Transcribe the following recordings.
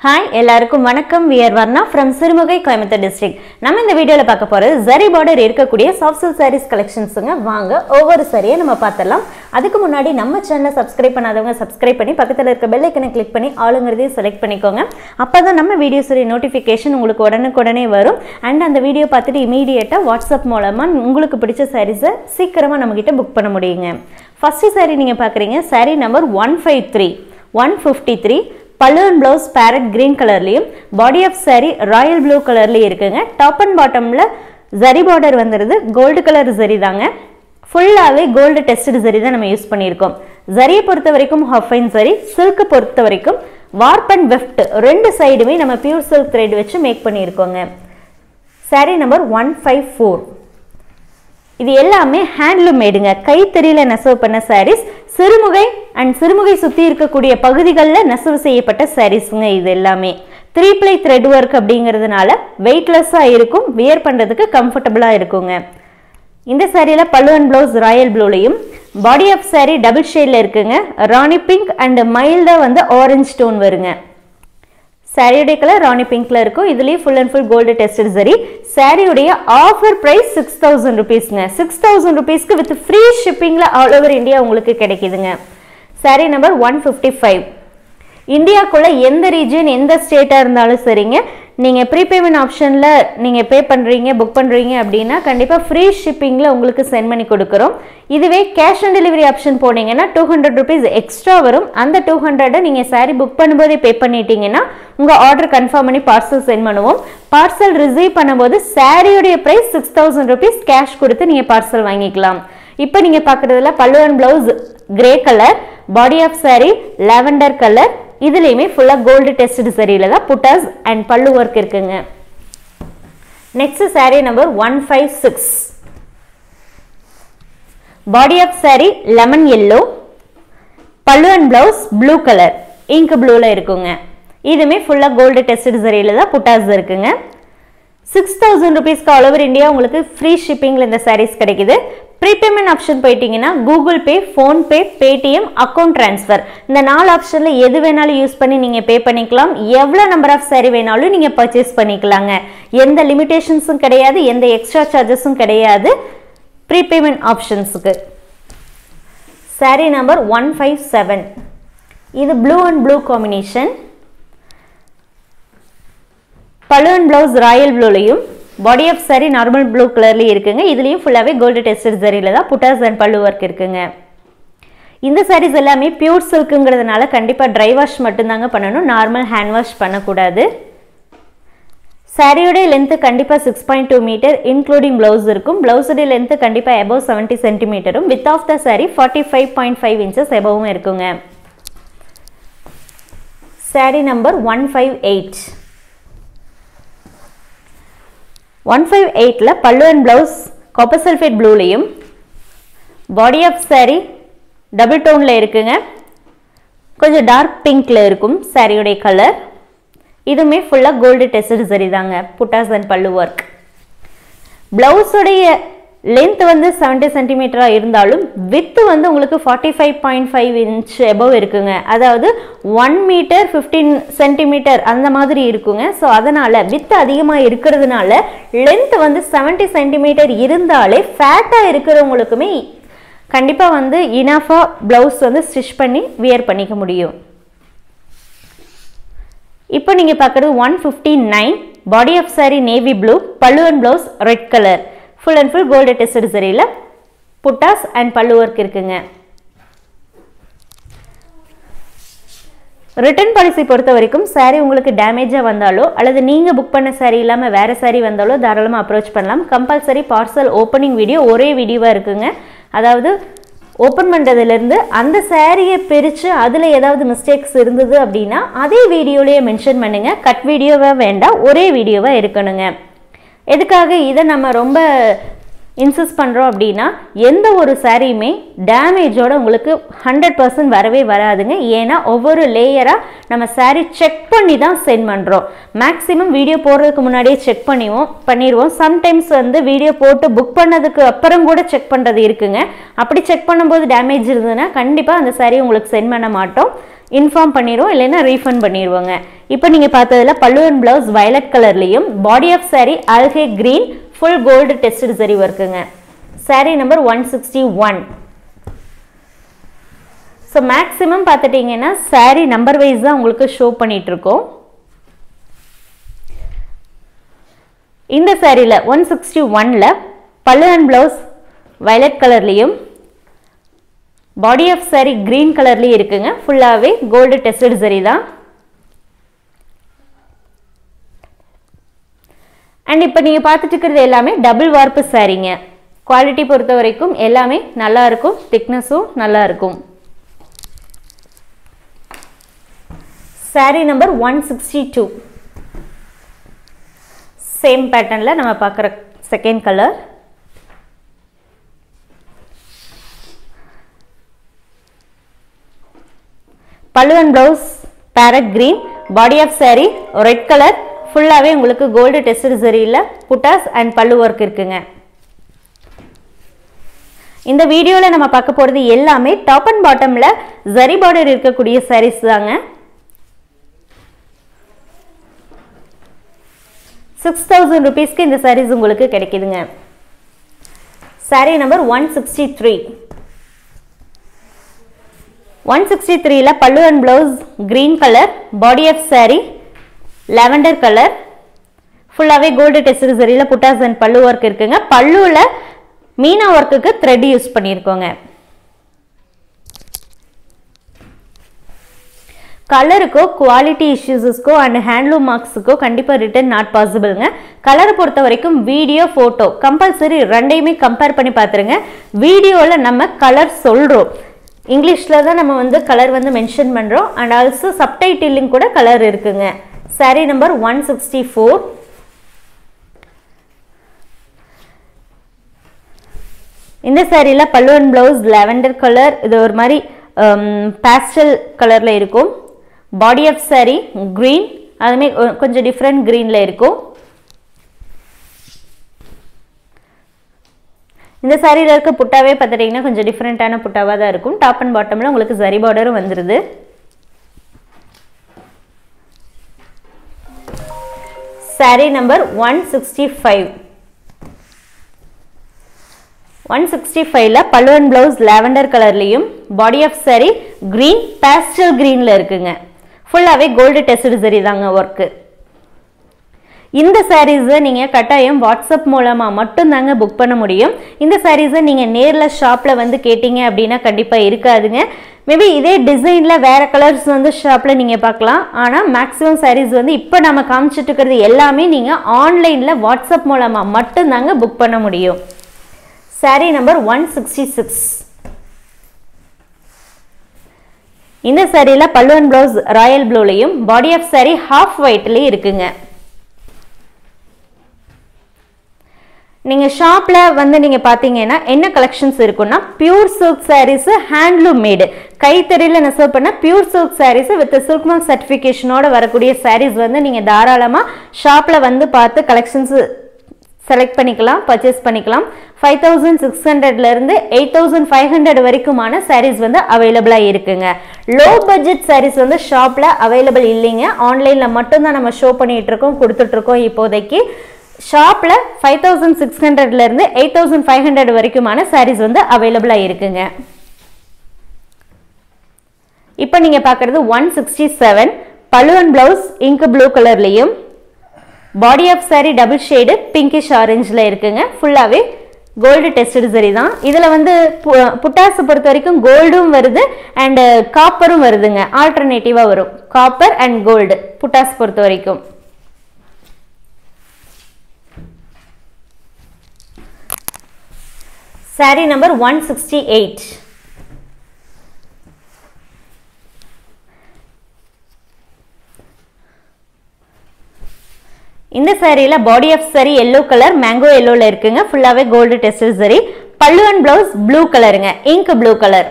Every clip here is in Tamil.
ஹாய் எல்லாருக்கும் வணக்கம் we are Varna from Sirumugai Coimbatore district நம்ம இந்த வீடியோவில் பார்க்க போகிறது ஜரி பார்டர் இருக்கக்கூடிய சாஃப்ட் சில்க் சாரீஸ் கலெக்ஷன்ஸுங்க வாங்க ஒவ்வொரு சரியை நம்ம பார்த்துடலாம் அதுக்கு முன்னாடி நம்ம சேனலை சப்ஸ்கிரைப் பண்ணாதவங்க சப்ஸ்கிரைப் பண்ணி பக்கத்தில் இருக்க பெல் ஐக்கனை கிளிக் பண்ணி ஆளுங்கிறதையும் செலக்ட் பண்ணிக்கோங்க அப்போ தான் நம்ம வீடியோஸுடைய நோட்டிஃபிகேஷன் உங்களுக்கு உடனுக்குடனே வரும் அண்ட் அந்த வீடியோ பார்த்துட்டு இமீடியட்டாக வாட்ஸ்அப் மூலமாக உங்களுக்கு பிடிச்ச சாரீஸை சீக்கிரமாக நம்மக்கிட்ட புக் பண்ண முடியுங்க ஃபஸ்ட்டு சாரீ நீங்கள் பார்க்குறீங்க sari number one five three one fifty three பல்லுவன் ப்ளவுஸ் பேரட் கிரீன் கலர்லேயும் body of sari royal blue கலர்லேயும் இருக்குங்க டாப் அண்ட் பாட்டமில் ஜரி பார்டர் வந்துடுது கோல்டு கலர் ஜரி தாங்க ஃபுல்லாகவே கோல்டு டெஸ்டட் ஜரி தான் நம்ம யூஸ் பண்ணியிருக்கோம் ஜரியை பொறுத்த வரைக்கும் ஹஃபைன் ஜரி சில்க்கு பொறுத்த வரைக்கும் வார்ப் அண்ட் வெஃப்ட் ரெண்டு சைடுமே நம்ம பியூர் சில்க் த்ரெட் வச்சு மேக் பண்ணியிருக்கோங்க sari number one five four இது எல்லாமே ஹேண்ட்லூம் மேடுங்க கைத்தறியில் நெசவு பண்ண சாரீஸ் சிறுமுகை அண்ட் சிறுமுகை சுற்றி இருக்கக்கூடிய பகுதிகளில் நெசவு செய்யப்பட்ட சாரீஸுங்க இது எல்லாமே த்ரீ ப்ளை த்ரெட் ஒர்க் அப்படிங்கிறதுனால வெயிட்லெஸ்ஸாக இருக்கும் வியர் பண்ணுறதுக்கு கம்ஃபர்டபுளாக இருக்குங்க இந்த சாரியில் பல்லுவன் ப்ளவுஸ் ராயல் ப்ளூலையும் பாடி ஆஃப் சாரீ டபுள் ஷேடில் இருக்குங்க ராணி பிங்க் அண்ட் மைல்டாக வந்து ஆரஞ்ச் ஸ்டோன் வருங்க சாரியுடைய கலர் ராணி பிங்க்ல இருக்கும் இதுலேயும் full and full gold tested சரி சாரியுடைய ஆஃபர் ப்ரைஸ் சிக்ஸ் தௌசண்ட் ருபீஸ்ங்க சிக்ஸ் தௌசண்ட் ருபீஸ்க்கு வித் ஃப்ரீ ஷிப்பிங்கில் ஆல் ஓவர் இந்தியா உங்களுக்கு கிடைக்குதுங்க sari number one fifty five இந்தியாக்குள்ளே எந்த ரீஜன் எந்த ஸ்டேட்டாக இருந்தாலும் சரிங்க நீங்கள் ப்ரீபேமெண்ட் ஆப்ஷனில் நீங்கள் பே பண்ணுறீங்க புக் பண்ணுறீங்க அப்படின்னா கண்டிப்பாக ஃப்ரீ ஷிப்பிங்கில் உங்களுக்கு சென்ட் பண்ணி கொடுக்குறோம் இதுவே கேஷ் ஆன் டெலிவரி ஆப்ஷன் போனீங்கன்னா டூ ஹண்ட்ரட் ருபீஸ் எக்ஸ்ட்ரா வரும் அந்த டூ ஹண்ட்ரடை நீங்கள் சாரீ புக் பண்ணும்போதே பே பண்ணிட்டீங்கன்னா உங்கள் ஆர்டர் கன்ஃபார்ம் பண்ணி பார்சல் சென்ட் பண்ணுவோம் பார்சல் ரிசீவ் பண்ணும்போது சாரியுடைய price six thousand rupees cash கொடுத்து நீங்கள் பார்சல் வாங்கிக்கலாம் இப்போ நீங்கள் பார்க்குறதுல பல்லுவன் blouse grey colour body of sari lavender colour இதுலேயுமே ஃபுல்லாக கோல்டு டெஸ்டட் சரியில் தான் புட்டாஸ் அண்ட் பல்லு ஒர்க் இருக்குங்க next sari number one five six body of sari lemon yellow பல்லு and blouse blue colour ink ப்ளூவில் இருக்குங்க இதுவுமே ஃபுல்லாக கோல்டு டெஸ்டட் சரியில் தான் புட்டாஸ் இருக்குங்க சிக்ஸ் தௌசண்ட் ருபீஸ்க்கு ஆல் ஓவர் இந்தியா உங்களுக்கு ஃப்ரீ ஷிப்பிங்கில் இந்த சாரீஸ் கிடைக்குது ப்ரீபேமெண்ட் ஆப்ஷன் போயிட்டீங்கன்னா Google Pay PhonePe Paytm account transfer இந்த நாலு ஆப்ஷனில் எது வேணாலும் யூஸ் பண்ணி நீங்கள் பே பண்ணிக்கலாம் எவ்வளோ நம்பர் ஆஃப் சாரீ வேணாலும் நீங்கள் பர்ச்சேஸ் பண்ணிக்கலாங்க எந்த லிமிடேஷன்ஸும் கிடையாது எந்த எக்ஸ்ட்ரா சார்ஜஸும் கிடையாது ப்ரீபேமெண்ட் ஆப்ஷன்ஸுக்கு sari number one five seven இது ப்ளூ அண்ட் ப்ளூ காம்பினேஷன் பலூன் பிளவுஸ் ராயல் ப்ளூலையும் body of sari normal blue கலர்லேயும் இருக்குங்க இதுலேயும் ஃபுல்லாகவே கோல்டு டெஸ்டட் சரியில் தான் புட்டாஸ் அண்ட் பல்லு ஒர்க் இருக்குங்க இந்த சாரீஸ் எல்லாமே பியூர் சில்க்குங்கிறதுனால கண்டிப்பாக ட்ரை வாஷ் மட்டும்தாங்க பண்ணணும் நார்மல் ஹேண்ட் வாஷ் பண்ணக்கூடாது சாரியோடைய லென்த்து கண்டிப்பாக six point two metre including blouse இருக்கும் ப்ளவுஸுடைய லென்த்து கண்டிப்பாக எபவ் செவன்ட்டி சென்டிமீட்டரும் width of the sari forty five point five inches எபவும் இருக்குங்க sari number one five eight one five எயிட்டில் pallu and blouse copper sulphate ப்ளூலையும் பாடி ஆஃப் சாரீ டபுள் டோனில் இருக்குங்க கொஞ்சம் டார்க் பிங்க்கில் இருக்கும் சாரியுடைய கலர் இதுவுமே ஃபுல்லாக கோல்டு டெஸ்டட் சரி தாங்க புட்டாஸ் அண்ட் பல்லு ஒர்க் ப்ளவுஸுடைய லென்த் வந்து செவன்ட்டி சென்டிமீட்டராக இருந்தாலும் வித்து வந்து உங்களுக்கு forty five point five inch above இருக்குங்க அதாவது ஒன் மீட்டர் ஃபிஃப்டீன் சென்டிமீட்டர் அந்த மாதிரி இருக்குங்க ஸோ அதனால் வித்து அதிகமாக இருக்கிறதுனால லென்த் வந்து செவன்ட்டி சென்டிமீட்டர் இருந்தாலே ஃபேட்டாக இருக்கிறவங்களுக்குமே கண்டிப்பாக வந்து இனஃபாக ப்ளவுஸ் வந்து ஸ்டிச் பண்ணி வியர் பண்ணிக்க முடியும் இப்போ நீங்கள் பார்க்குறது one fifty nine body of sari navy blue pallu and blouse red colour full and full gold tested சரியில் புட்டாஸ் அண்ட் பல்லு ஒர்க் இருக்குங்க ரிட்டர்ன் பாலிசி பொறுத்த வரைக்கும் சாரீ உங்களுக்கு டேமேஜாக வந்தாலோ அல்லது நீங்கள் புக் பண்ண சாரீ இல்லாமல் வேறு சாரீ வந்தாலோ தாராளமாக அப்ரோச் பண்ணலாம் கம்பல்சரி பார்சல் ஓப்பனிங் வீடியோ ஒரே வீடியோவாக இருக்குங்க அதாவது ஓப்பன் பண்ணுறதுலேருந்து அந்த சாரியை பிரித்து அதில் ஏதாவது மிஸ்டேக்ஸ் இருந்தது அப்படின்னா அதே வீடியோலேயே மென்ஷன் பண்ணுங்கள் கட் வீடியோவாக வேண்டாம் ஒரே வீடியோவாக இருக்கணுங்க எதுக்காக இதை நம்ம ரொம்ப இன்சிஸ்ட் பண்ணுறோம் அப்படின்னா எந்த ஒரு சாரியுமே டேமேஜோட உங்களுக்கு ஹண்ட்ரட் பர்சன்ட் வரவே வராதுங்க ஏன்னா ஒவ்வொரு லேயராக நம்ம சாரீ செக் பண்ணி தான் சென்ட் பண்ணுறோம் மேக்ஸிமம் வீடியோ போடுறதுக்கு முன்னாடியே செக் பண்ணிவோம் பண்ணிடுவோம் சம்டைம்ஸ் வந்து வீடியோ போட்டு புக் பண்ணதுக்கு அப்புறம் கூட செக் பண்ணுறது இருக்குங்க அப்படி செக் பண்ணும்போது டேமேஜ் இருந்ததுன்னா கண்டிப்பாக அந்த சாரீ உங்களுக்கு சென்ட் பண்ண மாட்டோம் இன்ஃபார்ம் பண்ணிடுவோம் இல்லைன்னா ரீஃபண்ட் பண்ணிடுவோங்க இப்போ நீங்கள் பார்த்ததுல பல்லுவன் ப்ளவுஸ் வயலட் கலர்லேயும் பாடி ஆஃப் சாரீ அல்கே green full gold tested zari ஒர்க்குங்க sari number one sixty one so maximum பார்த்துட்டிங்கன்னா சாரீ நம்பர் வைஸ் தான் உங்களுக்கு ஷோ பண்ணிட்டு இருக்கோம் இந்த சாரியில் ஒன் சிக்ஸ்டி ஒனில் பல்லு அண்ட் ப்ளவுஸ் வயலட் கலர்லேயும் பாடி ஆஃப் சாரி க்ரீன் கலர்லேயும் இருக்குங்க ஃபுல்லாகவே கோல்டு டெஸ்டட் சரி தான் அண்ட் இப்போ நீங்கள் பார்த்துட்டு இருக்கிறது எல்லாமே டபுள் வார்ப்பு சாரீங்க குவாலிட்டி பொறுத்த வரைக்கும் எல்லாமே நல்லா இருக்கும் திக்னஸும் நல்லா இருக்கும் sari number one sixty two same பேட்டர்னில் நம்ம பார்க்குற செகண்ட் கலர் பல்லுவன் blouse parrot green body of sari red colour ஃபுல்லாகவே உங்களுக்கு கோல்டு டெஸ்ட் சரியில் புட்டாஸ் அண்ட் பல்லு ஒர்க் இருக்குங்க இந்த வீடியோவில் நம்ம பார்க்க போகிறது எல்லாமே டாப் அண்ட் பாட்டமில் ஜரி பார்டர் இருக்கக்கூடிய சாரீஸ் தாங்க சிக்ஸ் தௌசண்ட் ருபீஸ்க்கு இந்த சாரீஸ் உங்களுக்கு கிடைக்குதுங்க sari number one sixty three one sixty த்ரீல pallu and blouse green colour body of sari lavender colour ஃபுல்லாகவே கோல்டு டெஸ்ட் சரியில் புட்டாஸ் அண்ட் பல்லு ஒர்க் இருக்குங்க பல்லுவில் மீனா ஒர்க்குக்கு த்ரெட் யூஸ் பண்ணியிருக்கோங்க கலருக்கோ குவாலிட்டி இஷ்யூஸஸ்க்கோ அண்ட் ஹேண்ட்லூம் மார்க்ஸுக்கோ கண்டிப்பாக ரிட்டர்ன் நாட் பாசிபிள்ங்க கலரை பொறுத்த வரைக்கும் வீடியோ ஃபோட்டோ கம்பல்சரி ரெண்டையுமே கம்பேர் பண்ணி பார்த்துருங்க வீடியோவில் நம்ம கலர் சொல்கிறோம் இங்கிலீஷில் தான் நம்ம வந்து கலர் வந்து மென்ஷன் பண்ணுறோம் அண்ட் ஆல்சோ சப்டைட்டிலிங் கூட கலர் இருக்குங்க sari number one sixty four இந்த சாரியில் பல்லுவன் ப்ளவுஸ் லெவண்டர் கலர் இது ஒரு மாதிரி பேஸ்டல் கலரில் இருக்கும் பாடி ஆஃப் சாரி க்ரீன் அதுமே கொஞ்சம் டிஃப்ரெண்ட் க்ரீனில் இருக்கும் இந்த சாரியில் இருக்க புட்டாவே பார்த்துட்டிங்கன்னா கொஞ்சம் டிஃப்ரெண்ட்டான புட்டாவாக தான் இருக்கும் டாப் அண்ட் பாட்டமில் உங்களுக்கு சரி பார்டரும் வந்துடுது sari number one sixty five one sixty ஃபைவ்ல பல்லுவன் ப்ளவுஸ் லாவெண்டர் கலர்லேயும் body of sari green pastel க்ரீனில் இருக்குங்க ஃபுல்லாகவே கோல்டு டெஸ்ட் சரி தாங்க ஒர்க்கு இந்த சாரீஸை நீங்கள் கட்டாயம் வாட்ஸ்அப் மூலமாக மட்டும்தாங்க புக் பண்ண முடியும் இந்த சாரீஸை நீங்கள் நேரில் ஷாப்பில் வந்து கேட்டிங்க அப்படின்னா கண்டிப்பாக இருக்காதுங்க மேபி இதே டிசைனில் வேறு கலர்ஸ் வந்து ஷாப்பில் நீங்கள் பார்க்கலாம் ஆனால் மேக்ஸிமம் சாரீஸ் வந்து இப்போ நம்ம காமிச்சிட்டு இருக்கிறது எல்லாமே நீங்கள் ஆன்லைனில் வாட்ஸ்அப் மூலமாக மட்டும்தாங்க புக் பண்ண முடியும் sari number one sixty six இந்த சாரியில் பல்லுவன் ப்ளவுஸ் ராயல் ப்ளூலையும் பாடி ஆஃப் சாரி ஹாஃப் ஒயிட்லேயும் இருக்குங்க நீங்கள் ஷாப்பில் வந்து நீங்கள் பார்த்தீங்கன்னா என்ன கலெக்ஷன்ஸ் இருக்குன்னா pure silk saris handloom made கைத்தறியில் நெசவு பண்ண pure silk saris with silk mark சர்டிஃபிகேஷனோட வரக்கூடிய சாரீஸ் வந்து நீங்கள் தாராளமாக ஷாப்பில் வந்து பார்த்து கலெக்ஷன்ஸு செலக்ட் பண்ணிக்கலாம் பர்ச்சேஸ் பண்ணிக்கலாம் ஃபைவ் தௌசண்ட் சிக்ஸ் ஹண்ட்ரட்லேருந்து எயிட் தௌசண்ட் ஃபைவ் ஹண்ட்ரட் வரைக்குமான சாரீஸ் வந்து அவைலபிளாக இருக்குங்க லோ பட்ஜெட் சாரீஸ் வந்து ஷாப்பில் அவைலபிள் இல்லைங்க ஆன்லைனில் மட்டும்தான் நம்ம ஷோ பண்ணிகிட்டு இருக்கோம் கொடுத்துட்ருக்கோம் இப்போதைக்கு ஷாப்பில் ஃபைவ் தௌசண்ட் சிக்ஸ் ஹண்ட்ரட்லேருந்து எயிட் தௌசண்ட் ஃபைவ் ஹண்ட்ரட் வரைக்குமான சாரீஸ் வந்து அவைலபிளாக இருக்குங்க இப்போ நீங்கள் பார்க்குறது ஒன் சிக்ஸ்டி செவன் பழுவன் ப்ளவுஸ் இங்கு ப்ளூ கலர்லேயும் body of sari double shade pinkish ஆரஞ்சில் இருக்குங்க ஃபுல்லாகவே கோல்டு டெஸ்டட் சரி தான் இதில் வந்து புட்டாஸை பொறுத்த வரைக்கும் கோல்டும் வருது அண்டு காப்பரும் வருதுங்க ஆல்டர்னேட்டிவாக வரும் காப்பர் அண்ட் கோல்டு புட்டாஸ் பொறுத்த வரைக்கும் sari number one sixty eight இந்த சாரியில் body of sari yellow colour mango எல்லோவில் இருக்குங்க ஃபுல்லாகவே gold tested zari pallu and blouse blue கலருங்க ink blue colour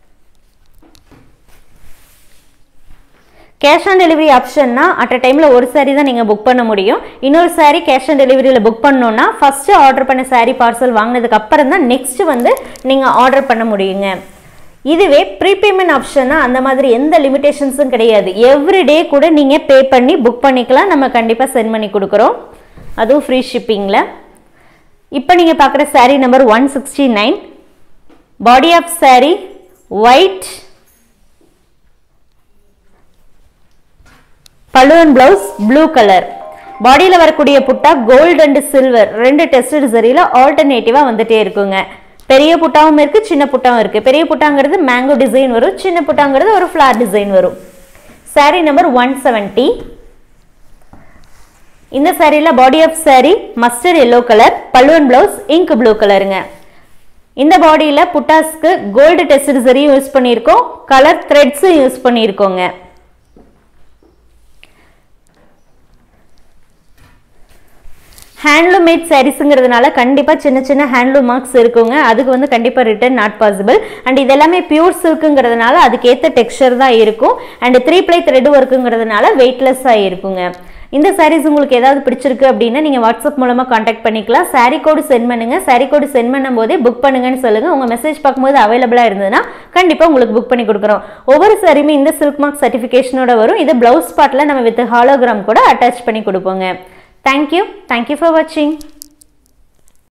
cash on delivery ஆப்ஷன்னா அட் அ டைமில் ஒரு சாரீ தான் நீங்கள் புக் பண்ண முடியும் இன்னொரு சாரீ கேஷ் ஆன் டெலிவரியில் புக் பண்ணோன்னா ஃபஸ்ட்டு ஆர்டர் பண்ண சாரீ பார்சல் வாங்கினதுக்கு அப்புறம் தான் நெக்ஸ்ட் வந்து நீங்கள் ஆர்டர் பண்ண முடியுங்க இதுவே ப்ரீபேமெண்ட் ஆப்ஷன்னா அந்த மாதிரி எந்த லிமிடேஷன்ஸும் கிடையாது எவ்ரிடே கூட நீங்கள் பே பண்ணி புக் பண்ணிக்கலாம் நம்ம கண்டிப்பாக சென்ட் பண்ணி கொடுக்குறோம் அதுவும் ஃப்ரீ ஷிப்பிங்கில் இப்போ நீங்கள் பார்க்குற sari number one sixty nine body of sari white பலூன் பிளவுஸ் ப்ளூ கலர் பாடியில் வரக்கூடிய புட்டா கோல்டு அண்ட் சில்வர் ரெண்டு டெஸ்டட் சரியில் ஆல்டர்னேட்டிவாக வந்துட்டே இருக்குங்க பெரிய புட்டாவும் இருக்கு சின்ன புட்டாவும் இருக்கு பெரிய புட்டாங்கிறது மேங்கோ டிசைன் வரும் சின்ன புட்டாங்கிறது ஒரு ஃப்ளார் டிசைன் வரும் சாரீ நம்பர் ஒன் செவன்ட்டி இந்த சாரியில் body of sari mustard yellow colour பல்லுவன் பிளவுஸ் இங்க் ப்ளூ கலருங்க இந்த பாடியில் புட்டாஸ்க்கு கோல்டு டெஸ்ட் சரியும் யூஸ் பண்ணியிருக்கோம் கலர் த்ரெட்ஸும் யூஸ் பண்ணியிருக்கோங்க ஹேண்ட்லூம் மேட் சாரீஸுங்கிறதுனால கண்டிப்பாக சின்ன சின்ன ஹேண்ட்லூம் மார்க்ஸ் இருக்குங்க அதுக்கு வந்து கண்டிப்பாக ரிட்டர்ன் நாட் பாசிபிள் அண்ட் இது எல்லாமே பியூர் சில்க்குங்கிறதுனால அதுக்கேற்ற டெக்ஸ்சர் தான் இருக்கும் அண்ட் த்ரீ ப்ளை த்ரெட் ஒர்க்குங்கிறதுனால வெயிட்லெஸ்ஸாக இருக்குங்க இந்த சாரீஸ் உங்களுக்கு ஏதாவது பிடிச்சிருக்கு அப்படின்னா நீங்கள் வாட்ஸ்அப் மூலமாக காண்டாக்ட் பண்ணிக்கலாம் சாரீ கோடு சென்ட் பண்ணுங்க சாரீ கோடு சென்ட் பண்ணும்போதே புக் பண்ணுங்கன்னு சொல்லுங்கள் உங்கள் மெசேஜ் பார்க்கும்போது அவைலபிளாக இருந்ததுன்னா கண்டிப்பாக உங்களுக்கு புக் பண்ணி கொடுக்குறோம் ஒவ்வொரு சாரியுமே இந்த சில்க் மார்க் சர்டிஃபிகேஷனோட வரும் இது ப்ளவுஸ் பார்ட்டில் நம்ம வித் ஹாலோகிராம் கூட அட்டாச் பண்ணி கொடுப்போங்க Thank you. Thank you for watching.